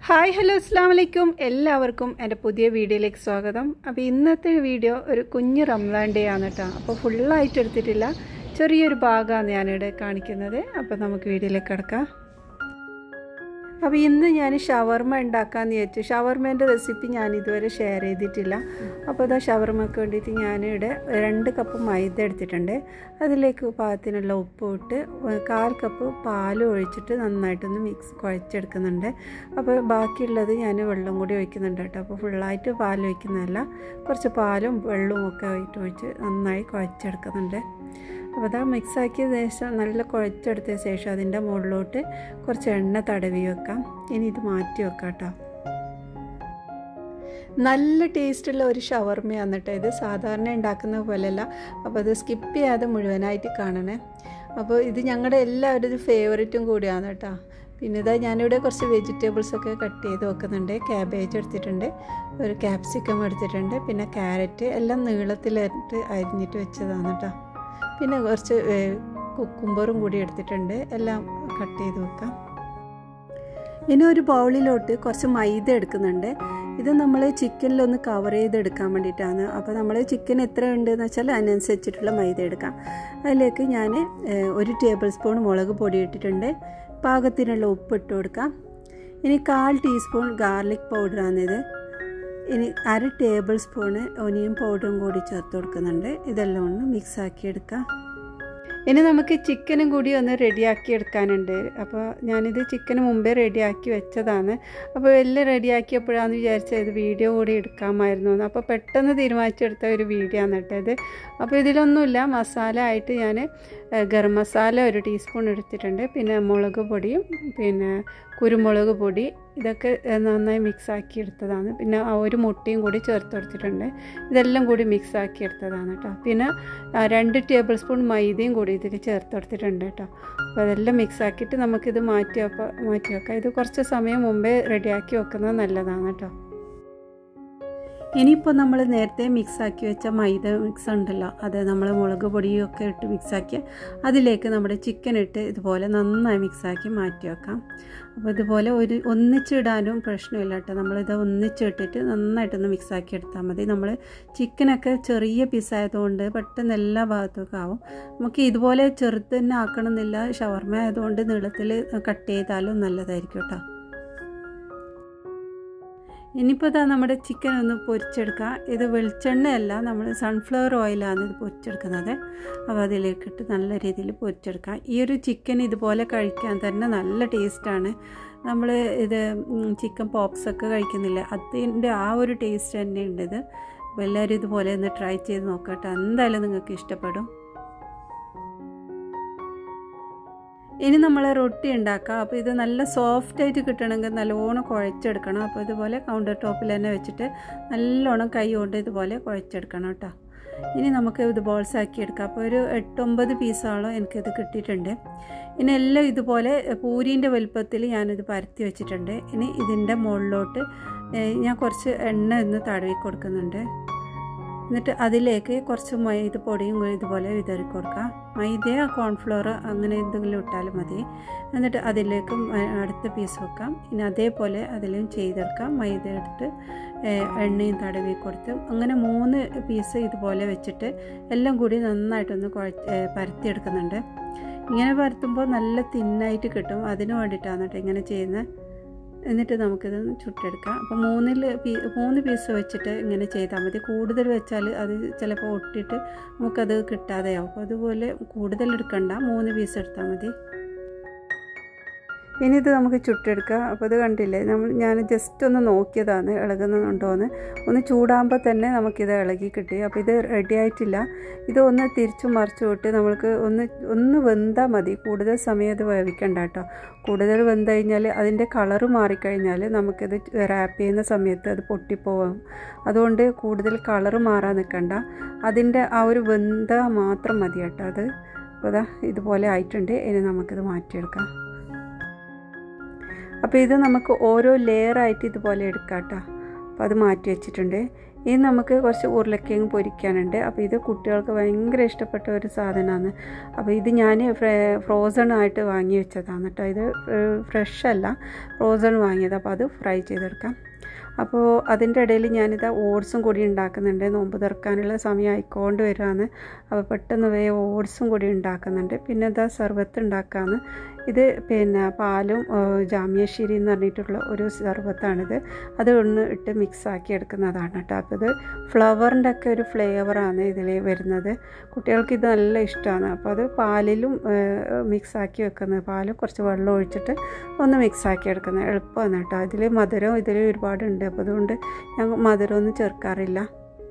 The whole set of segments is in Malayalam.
ഹായ് ഹലോ അസ്സാം വലൈക്കും എല്ലാവർക്കും എൻ്റെ പുതിയ വീഡിയോയിലേക്ക് സ്വാഗതം അപ്പോൾ ഇന്നത്തെ വീഡിയോ ഒരു കുഞ്ഞ് റംസാൻ ഡേ ആണ് കേട്ടോ അപ്പോൾ ഫുള്ളായിട്ട് എടുത്തിട്ടില്ല ചെറിയൊരു ഭാഗമാണ് ഞാനിവിടെ കാണിക്കുന്നത് അപ്പോൾ നമുക്ക് വീഡിയോയിലേക്ക് കിടക്കാം അപ്പോൾ ഇന്ന് ഞാൻ ഷവർമ ഉണ്ടാക്കാമെന്ന് വിചാരിച്ചു ഷവർമേൻ്റെ റെസിപ്പി ഞാൻ ഇതുവരെ ഷെയർ ചെയ്തിട്ടില്ല അപ്പോൾ ഇതാ ഷവർമയ്ക്ക് വേണ്ടിയിട്ട് ഞാനിവിടെ രണ്ട് കപ്പ് മൈദ എടുത്തിട്ടുണ്ട് അതിലേക്ക് പാകത്തിനുള്ള ഉപ്പ് ഇട്ട് കാൽ കപ്പ് പാൽ ഒഴിച്ചിട്ട് നന്നായിട്ടൊന്ന് മിക്സ് കുഴച്ചെടുക്കുന്നുണ്ട് അപ്പോൾ ബാക്കിയുള്ളത് ഞാൻ വെള്ളം കൂടി ഒഴിക്കുന്നുണ്ട് കേട്ടോ അപ്പോൾ ഫുള്ളായിട്ട് പാൽ ഒഴിക്കുന്നതല്ല കുറച്ച് പാലും വെള്ളവും ഒക്കെ ആയിട്ട് ഒഴിച്ച് നന്നായി കുഴച്ചെടുക്കുന്നുണ്ട് അപ്പോൾ അതാ മിക്സാക്കിയ ശേഷം നല്ല കുഴച്ചെടുത്ത ശേഷം അതിൻ്റെ മുകളിലോട്ട് കുറച്ച് എണ്ണ തടവി വെക്കാം ഇനി ഇത് മാറ്റി വെക്കാം കേട്ടോ നല്ല ടേസ്റ്റുള്ള ഒരു ഷവർമയാണ് കേട്ടോ ഇത് സാധാരണ ഉണ്ടാക്കുന്ന പോലെയല്ല അപ്പോൾ അത് സ്കിപ്പ് ചെയ്യാതെ മുഴുവനായിട്ട് കാണണേ അപ്പോൾ ഇത് ഞങ്ങളുടെ എല്ലാവരും ഫേവറേറ്റും കൂടിയാണ് കേട്ടോ പിന്നെ ഇതാ ഞാനിവിടെ കുറച്ച് വെജിറ്റബിൾസ് ഒക്കെ കട്ട് ചെയ്ത് വെക്കുന്നുണ്ട് ക്യാബേജ് എടുത്തിട്ടുണ്ട് ഒരു ക്യാപ്സിക്കം എടുത്തിട്ടുണ്ട് പിന്നെ ക്യാരറ്റ് എല്ലാം നീളത്തിലിട്ട് അരിഞ്ഞിട്ട് വെച്ചതാണ് കേട്ടോ പിന്നെ കുറച്ച് കുക്കുംബറും കൂടി എടുത്തിട്ടുണ്ട് എല്ലാം കട്ട് ചെയ്ത് വെക്കാം ഇനി ഒരു ബൗളിലോട്ട് കുറച്ച് മൈദ എടുക്കുന്നുണ്ട് ഇത് നമ്മൾ ചിക്കനിലൊന്ന് കവർ ചെയ്തെടുക്കാൻ വേണ്ടിയിട്ടാണ് അപ്പോൾ നമ്മൾ ചിക്കൻ എത്ര ഉണ്ടെന്ന് വെച്ചാൽ അതിനനുസരിച്ചിട്ടുള്ള മൈദ എടുക്കാം അതിലേക്ക് ഞാൻ ഒരു ടേബിൾ സ്പൂൺ മുളക് പൊടി ഇട്ടിട്ടുണ്ട് പാകത്തിനുള്ള ഉപ്പ് ഇട്ട് കൊടുക്കാം ഇനി കാൽ ടീസ്പൂൺ ഗാർലിക് പൗഡറാണിത് ഇനി അര ടേബിൾ സ്പൂണ് ഒനിയൻ പൗഡറും കൂടി ചേർത്ത് കൊടുക്കുന്നുണ്ട് ഇതെല്ലാം ഒന്ന് മിക്സ് ആക്കി എടുക്കാം ഇനി നമുക്ക് ചിക്കനും കൂടി ഒന്ന് റെഡിയാക്കി എടുക്കാനുണ്ട് അപ്പോൾ ഞാനിത് ചിക്കന് മുമ്പേ റെഡിയാക്കി വെച്ചതാണ് അപ്പോൾ എല്ലാം റെഡിയാക്കിയപ്പോഴാന്ന് വിചാരിച്ചത് ഇത് വീഡിയോ കൂടി എടുക്കാമായിരുന്നു എന്ന് അപ്പോൾ പെട്ടെന്ന് തീരുമാനിച്ചെടുത്ത ഒരു വീഡിയോ ആണ് കേട്ടത് അപ്പോൾ ഇതിലൊന്നുമില്ല മസാല ആയിട്ട് ഞാൻ ഗരം മസാല ഒരു ടീസ്പൂൺ എടുത്തിട്ടുണ്ട് പിന്നെ മുളക് പൊടിയും പിന്നെ കുരുമുളക് പൊടി ഇതൊക്കെ നന്നായി മിക്സ് ആക്കി എടുത്തതാണ് പിന്നെ ആ ഒരു മുട്ടയും കൂടി ചേർത്ത് കൊടുത്തിട്ടുണ്ട് ഇതെല്ലാം കൂടി മിക്സ് ആക്കി എടുത്തതാണ് കേട്ടോ പിന്നെ രണ്ട് ടേബിൾ സ്പൂൺ മൈദയും കൂടി ഇതിൽ ചേർത്ത് കൊടുത്തിട്ടുണ്ട് കേട്ടോ അപ്പോൾ അതെല്ലാം മിക്സ് ആക്കിയിട്ട് നമുക്കിത് മാറ്റി വെക്കാം മാറ്റി വെക്കാം ഇത് കുറച്ച് സമയം മുമ്പേ റെഡിയാക്കി വെക്കുന്നത് നല്ലതാണ് കേട്ടോ ഇനിയിപ്പോൾ നമ്മൾ നേരത്തെ മിക്സാക്കി വെച്ച മൈദ മിക്സ് ഉണ്ടല്ലോ അത് നമ്മൾ മുളക് പൊടിയും ഒക്കെ ഇട്ട് മിക്സാക്കി അതിലേക്ക് നമ്മുടെ ചിക്കൻ ഇട്ട് ഇതുപോലെ നന്നായി മിക്സാക്കി മാറ്റി വെക്കാം അപ്പോൾ ഇതുപോലെ ഒരു ഒന്നിച്ചിടാനും പ്രശ്നമില്ല കേട്ടോ നമ്മളിത് ഒന്നിച്ചിട്ടിട്ട് നന്നായിട്ടൊന്ന് മിക്സാക്കി എടുത്താൽ മതി നമ്മൾ ചിക്കനൊക്കെ ചെറിയ പീസായതുകൊണ്ട് പെട്ടെന്ന് എല്ലാ ഭാഗത്തൊക്കെ ആവും നമുക്ക് ഇതുപോലെ ചെറുത് തന്നെ ആക്കണമെന്നില്ല ഷവർമ ആയതുകൊണ്ട് നീളത്തിൽ കട്ട് ചെയ്താലും നല്ലതായിരിക്കും കേട്ടോ ഇനിയിപ്പോൾ ഇതാ നമ്മുടെ ചിക്കൻ ഒന്ന് പൊരിച്ചെടുക്കുക ഇത് വെളിച്ചെണ്ണയല്ല നമ്മൾ സൺഫ്ലവർ ഓയിലാണ് ഇത് പൊരിച്ചെടുക്കുന്നത് അപ്പോൾ അതിലേക്കിട്ട് നല്ല രീതിയിൽ പൊരിച്ചെടുക്കുക ഈ ഒരു ചിക്കൻ ഇതുപോലെ കഴിക്കാൻ തന്നെ നല്ല ടേസ്റ്റാണ് നമ്മൾ ഇത് ചിക്കൻ പോപ്സ് ഒക്കെ കഴിക്കുന്നില്ല അതിൻ്റെ ആ ഒരു ടേസ്റ്റ് തന്നെ ഉണ്ട് ഇത് അപ്പോൾ എല്ലാവരും ഇതുപോലെ ഒന്ന് ട്രൈ ചെയ്ത് നോക്കട്ടെ എന്തായാലും നിങ്ങൾക്ക് ഇഷ്ടപ്പെടും ഇനി നമ്മൾ റൊട്ടി ഉണ്ടാക്കാം അപ്പോൾ ഇത് നല്ല സോഫ്റ്റ് ആയിട്ട് കിട്ടണമെങ്കിൽ നല്ലോണം കുഴച്ചെടുക്കണം അപ്പോൾ ഇതുപോലെ കൗണ്ടർ ടോപ്പിൽ തന്നെ വെച്ചിട്ട് നല്ലോണം കൈ കൊണ്ട് ഇതുപോലെ കുഴച്ചെടുക്കണം കേട്ടോ ഇനി നമുക്ക് ഇത് ബോൾസ് ആക്കി എടുക്കാം അപ്പോൾ ഒരു എട്ടൊമ്പത് പീസോളം എനിക്കിത് കിട്ടിയിട്ടുണ്ട് ഇനി എല്ലാം ഇതുപോലെ പൂരീൻ്റെ വലുപ്പത്തിൽ ഞാനിത് പരത്തി വെച്ചിട്ടുണ്ട് ഇനി ഇതിൻ്റെ മുകളിലോട്ട് ഞാൻ കുറച്ച് എണ്ണ ഇന്ന് തടവി കൊടുക്കുന്നുണ്ട് എന്നിട്ട് അതിലേക്ക് കുറച്ച് മൈദ പൊടിയും ഇതുപോലെ വിതറി കൊടുക്കുക മൈദയോ കോൺഫ്ലോർ അങ്ങനെ എന്തെങ്കിലും ഇട്ടാലും മതി എന്നിട്ട് അതിലേക്ക് അടുത്ത പീസ് വെക്കാം ഇനി അതേപോലെ അതിലും ചെയ്തെടുക്കാം മൈദ എടുത്ത് എണ്ണയും തടവി കൊടുത്ത് അങ്ങനെ മൂന്ന് പീസ് ഇതുപോലെ വെച്ചിട്ട് എല്ലാം കൂടി നന്നായിട്ടൊന്ന് കുഴച്ച് പരത്തിയെടുക്കുന്നുണ്ട് ഇങ്ങനെ പരത്തുമ്പോൾ നല്ല തിന്നായിട്ട് കിട്ടും അതിന് വേണ്ടിയിട്ടാണ് കേട്ടോ ഇങ്ങനെ ചെയ്യുന്നത് എന്നിട്ട് നമുക്കിത് ചുട്ടെടുക്കാം അപ്പോൾ മൂന്നിൽ പീ മൂന്ന് പീസ് വെച്ചിട്ട് ഇങ്ങനെ ചെയ്താൽ മതി കൂടുതൽ വെച്ചാൽ അത് ചിലപ്പോൾ ഒട്ടിയിട്ട് നമുക്കത് കിട്ടാതെയാവും അപ്പോൾ അതുപോലെ കൂടുതൽ എടുക്കണ്ട മൂന്ന് പീസ് എടുത്താൽ മതി ഇനി ഇത് നമുക്ക് ചുട്ടെടുക്കാം അപ്പോൾ ഇത് കണ്ടില്ലേ നമ്മൾ ഞാൻ ജസ്റ്റ് ഒന്ന് നോക്കിയതാണ് ഇളകുന്നുണ്ടോയെന്ന് ഒന്ന് ചൂടാകുമ്പോൾ തന്നെ നമുക്കിത് ഇളകി കിട്ടി അപ്പോൾ ഇത് റെഡി ആയിട്ടില്ല ഇത് ഒന്ന് തിരിച്ചു മറിച്ചു വിട്ട് നമ്മൾക്ക് ഒന്ന് ഒന്ന് വെന്താൽ മതി കൂടുതൽ സമയം അത് വേവിക്കണ്ട കേട്ടോ കൂടുതൽ വെന്ത് കഴിഞ്ഞാൽ അതിൻ്റെ കളറ് മാറിക്കഴിഞ്ഞാൽ നമുക്കിത് റാപ്പ് ചെയ്യുന്ന സമയത്ത് അത് പൊട്ടിപ്പോവും അതുകൊണ്ട് കൂടുതൽ കളറ് മാറാൻ നിൽക്കണ്ട അതിൻ്റെ ആ ഒരു വെന്ത മാത്രം മതി കേട്ടോ അത് അപ്പോൾ ഇതാ ഇതുപോലെ ആയിട്ടുണ്ട് ഇനി നമുക്കിത് മാറ്റിയെടുക്കാം അപ്പോൾ ഇത് നമുക്ക് ഓരോ ലെയറായിട്ട് ഇതുപോലെ എടുക്കാം കേട്ടോ അപ്പോൾ അത് മാറ്റി വെച്ചിട്ടുണ്ട് ഇനി നമുക്ക് കുറച്ച് ഉരുളക്കിഴങ്ങ് പൊരിക്കാനുണ്ട് അപ്പോൾ ഇത് കുട്ടികൾക്ക് ഭയങ്കര ഇഷ്ടപ്പെട്ട ഒരു സാധനമാണ് അപ്പോൾ ഇത് ഞാൻ ഫ്രോസൺ ആയിട്ട് വാങ്ങി വെച്ചതാണ് കേട്ടോ ഇത് ഫ്രഷ് അല്ല ഫ്രോസൺ വാങ്ങിയത് അപ്പോൾ അത് ഫ്രൈ ചെയ്തെടുക്കാം അപ്പോൾ അതിൻ്റെ ഇടയിൽ ഞാനിത് ഓട്സും കൂടി ഉണ്ടാക്കുന്നുണ്ട് നോമ്പ് തുറക്കാനുള്ള സമയം ആയിക്കൊണ്ട് വരുവാണ് അപ്പോൾ പെട്ടെന്ന് വേ ഓട്സും കൂടി ഉണ്ടാക്കുന്നുണ്ട് പിന്നെ ഇതാ സർബത്ത് ഉണ്ടാക്കാന്ന് ഇത് പിന്നെ പാലും ജാമ്യശ്ശേരി എന്ന് പറഞ്ഞിട്ടുള്ള ഒരു സർബത്താണിത് അത് ഒന്ന് ഇട്ട് മിക്സ് ആക്കി എടുക്കുന്നതാണ് കേട്ടോ അപ്പോൾ ഇത് ഫ്ലവറിൻ്റെ ഒക്കെ ഒരു ഫ്ലേവറാണ് ഇതിൽ വരുന്നത് കുട്ടികൾക്ക് ഇത് നല്ല ഇഷ്ടമാണ് അപ്പോൾ അത് പാലിലും മിക്സ് ആക്കി വെക്കുന്നത് പാലും കുറച്ച് വെള്ളം ഒഴിച്ചിട്ട് ഒന്ന് മിക്സ് ആക്കി എടുക്കുന്നത് എളുപ്പമാണ് കേട്ടോ ഇതിൽ മധുരം ഇതിൽ ഒരുപാടുണ്ട് അപ്പോൾ അതുകൊണ്ട് ഞാൻ മധുരമൊന്നും ചേർക്കാറില്ല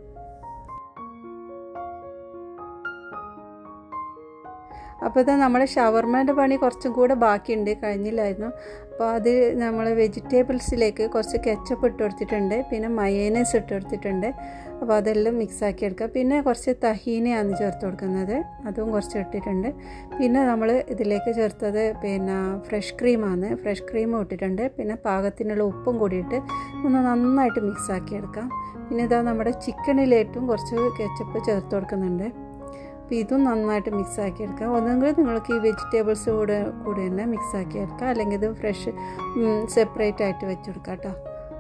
അപ്പോൾ ഇത് നമ്മുടെ ഷവർമേൻ്റെ പണി കുറച്ചും കൂടെ ബാക്കിയുണ്ട് കഴിഞ്ഞില്ലായിരുന്നു അപ്പോൾ അത് നമ്മൾ വെജിറ്റബിൾസിലേക്ക് കുറച്ച് കെച്ചപ്പ് ഇട്ട് കൊടുത്തിട്ടുണ്ട് പിന്നെ മയേനസ് ഇട്ട് കൊടുത്തിട്ടുണ്ട് അപ്പോൾ അതെല്ലാം മിക്സ് ആക്കി എടുക്കുക പിന്നെ കുറച്ച് തഹീനയാണ് ചേർത്ത് കൊടുക്കുന്നത് അതും കുറച്ച് ഇട്ടിട്ടുണ്ട് പിന്നെ നമ്മൾ ഇതിലേക്ക് ചേർത്തത് പിന്നെ ഫ്രഷ് ക്രീമാണ് ഫ്രഷ് ക്രീം ഇട്ടിട്ടുണ്ട് പിന്നെ പാകത്തിനുള്ള ഉപ്പും കൂടിയിട്ട് ഒന്ന് നന്നായിട്ട് മിക്സ് ആക്കി എടുക്കാം പിന്നെ ഇതാ നമ്മുടെ ചിക്കനിലേറ്റും കുറച്ച് കെച്ചപ്പ് ചേർത്ത് കൊടുക്കുന്നുണ്ട് അപ്പോൾ ഇതും നന്നായിട്ട് മിക്സ് ആക്കി എടുക്കാം ഒന്നെങ്കിൽ നിങ്ങൾക്ക് ഈ വെജിറ്റബിൾസ് കൂടെ കൂടെ തന്നെ മിക്സ് ആക്കി എടുക്കാം അല്ലെങ്കിൽ ഇത് ഫ്രഷ് സെപ്പറേറ്റ് ആയിട്ട് വെച്ചെടുക്കാം കേട്ടോ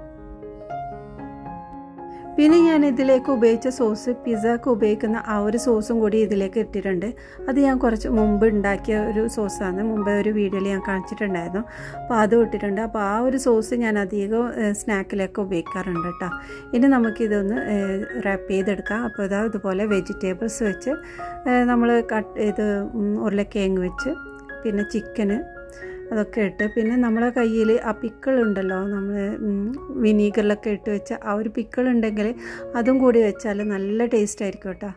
പിന്നെ ഞാൻ ഇതിലേക്ക് ഉപയോഗിച്ച സോസ് പിസ്സക്ക് ഉപയോഗിക്കുന്ന ആ ഒരു സോസും കൂടി ഇതിലേക്ക് ഇട്ടിട്ടുണ്ട് അത് ഞാൻ കുറച്ച് മുമ്പ് ഉണ്ടാക്കിയ ഒരു സോസാണ് മുമ്പ് ഒരു വീഡിയോയിൽ ഞാൻ കാണിച്ചിട്ടുണ്ടായിരുന്നു അപ്പോൾ അതും ഇട്ടിട്ടുണ്ട് അപ്പോൾ ആ ഒരു സോസ് ഞാൻ അധികം സ്നാക്കിലൊക്കെ ഉപയോഗിക്കാറുണ്ട് കേട്ടോ ഇനി നമുക്കിതൊന്ന് റാപ്പ് ചെയ്തെടുക്കാം അപ്പോൾ ഇതാ ഇതുപോലെ വെജിറ്റബിൾസ് വെച്ച് നമ്മൾ കട്ട് ഇത് ഉരുളക്കിഴങ്ങ് വെച്ച് പിന്നെ ചിക്കന് അതൊക്കെ ഇട്ട് പിന്നെ നമ്മളെ കയ്യിൽ ആ പിക്കിൾ ഉണ്ടല്ലോ നമ്മൾ വിനീഗറിലൊക്കെ ഇട്ട് വെച്ച ആ ഒരു പിക്കിൾ ഉണ്ടെങ്കിൽ അതും കൂടി വെച്ചാൽ നല്ല ടേസ്റ്റ് ആയിരിക്കും കേട്ടോ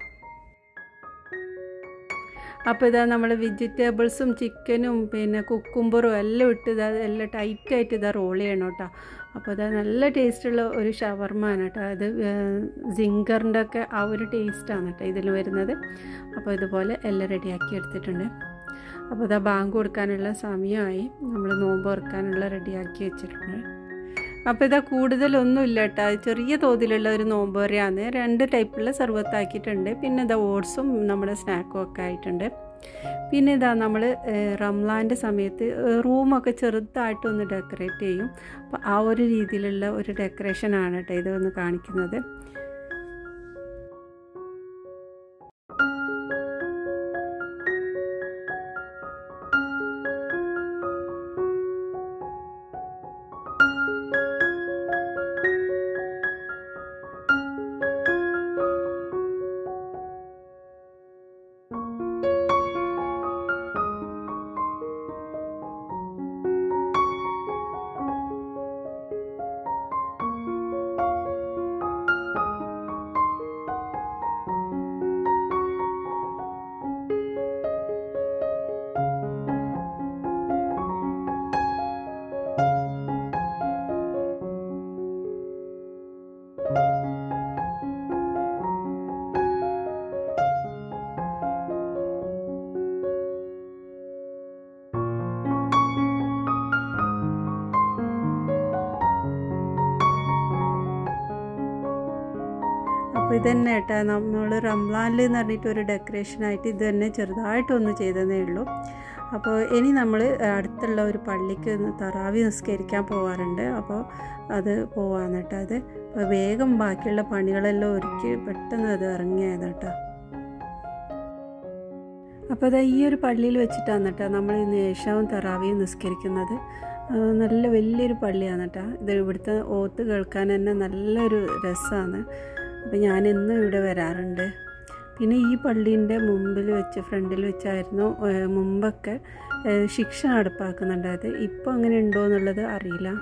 അപ്പോൾ ഇതാ നമ്മൾ വെജിറ്റബിൾസും ചിക്കനും പിന്നെ കുക്കുംബറും എല്ലാം ഇട്ട് ഇതാ എല്ലാം ടൈറ്റായിട്ട് ഇതാ റോൾ ചെയ്യണം കേട്ടോ അപ്പോൾ അത് നല്ല ടേസ്റ്റുള്ള ഒരു ഷവർമാണ് കേട്ടോ അത് സിങ്കറിൻ്റെ ഒക്കെ ആ ഒരു ടേസ്റ്റാണ് കേട്ടോ ഇതിൽ വരുന്നത് അപ്പോൾ ഇതുപോലെ എല്ലാം റെഡിയാക്കി എടുത്തിട്ടുണ്ട് അപ്പോൾ ഇതാ ബാങ്ക് കൊടുക്കാനുള്ള സമയമായി നമ്മൾ നോമ്പ് തുറക്കാനുള്ള റെഡിയാക്കി വെച്ചിട്ടുണ്ട് അപ്പോൾ ഇതാ കൂടുതലൊന്നും ഇല്ല കേട്ടോ ചെറിയ തോതിലുള്ള ഒരു നോമ്പ് വരെയാണ് രണ്ട് ടൈപ്പുള്ള സർവത്താക്കിയിട്ടുണ്ട് പിന്നെ ഇതാ ഓട്സും നമ്മുടെ സ്നാക്കും ഒക്കെ ആയിട്ടുണ്ട് പിന്നെ ഇതാ നമ്മൾ റംലാൻ്റെ സമയത്ത് റൂമൊക്കെ ചെറുതായിട്ടൊന്ന് ഡെക്കറേറ്റ് ചെയ്യും അപ്പോൾ ആ ഒരു രീതിയിലുള്ള ഒരു ഡെക്കറേഷനാണ് കേട്ടോ ഇതൊന്ന് കാണിക്കുന്നത് അപ്പോൾ ഇത് തന്നെ കേട്ടോ നമ്മൾ റംലാനിൽ എന്ന് പറഞ്ഞിട്ട് ഒരു ഡെക്കറേഷനായിട്ട് ഇത് തന്നെ ചെറുതായിട്ടൊന്ന് ചെയ്തതേ ഉള്ളൂ അപ്പോൾ ഇനി നമ്മൾ അടുത്തുള്ള ഒരു പള്ളിക്ക് തറാവി നിസ്കരിക്കാൻ പോകാറുണ്ട് അപ്പോൾ അത് പോവാന്ന് കേട്ടോ അത് അപ്പോൾ വേഗം ബാക്കിയുള്ള പണികളെല്ലാം ഒരുക്കി പെട്ടെന്ന് അത് ഇറങ്ങിയത് കേട്ടോ അപ്പോൾ അത് ഈ ഒരു പള്ളിയിൽ വെച്ചിട്ടാണ് കേട്ടോ നമ്മൾ ഈ നേഷവും തറാവിയും നിസ്കരിക്കുന്നത് നല്ല വലിയൊരു പള്ളിയാണ് കേട്ടോ ഇത് ഇവിടുത്തെ ഓത്ത് കേൾക്കാൻ തന്നെ നല്ലൊരു രസമാണ് അപ്പോൾ ഞാൻ എന്നും ഇവിടെ വരാറുണ്ട് പിന്നെ ഈ പള്ളീൻ്റെ മുമ്പിൽ വെച്ച് ഫ്രണ്ടിൽ വെച്ചായിരുന്നു മുമ്പൊക്കെ ശിക്ഷ നടപ്പാക്കുന്നുണ്ടായത് ഇപ്പോൾ അങ്ങനെ ഉണ്ടോ എന്നുള്ളത് അറിയില്ല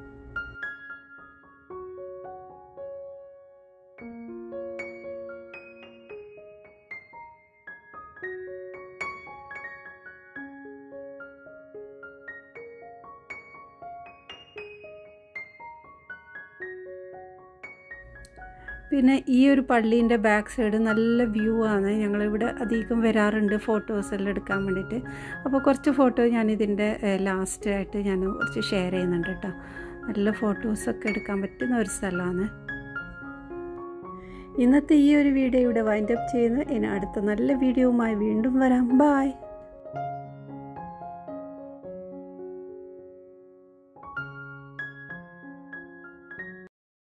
പിന്നെ ഈ ഒരു പള്ളീൻ്റെ ബാക്ക് സൈഡ് നല്ല വ്യൂ ആണ് ഞങ്ങളിവിടെ അധികം വരാറുണ്ട് ഫോട്ടോസ് എല്ലാം എടുക്കാൻ വേണ്ടിയിട്ട് അപ്പോൾ കുറച്ച് ഫോട്ടോ ഞാൻ ഇതിൻ്റെ ലാസ്റ്റ് ആയിട്ട് ഞാൻ കുറച്ച് ഷെയർ ചെയ്യുന്നുണ്ട് കേട്ടോ നല്ല ഫോട്ടോസൊക്കെ എടുക്കാൻ പറ്റുന്ന ഒരു സ്ഥലമാണ് ഇന്നത്തെ ഈ ഒരു വീഡിയോ ഇവിടെ വൈൻഡപ്പ് ചെയ്യുന്നു ഇനി അടുത്ത നല്ല വീഡിയോവുമായി വീണ്ടും വരാം ബായ്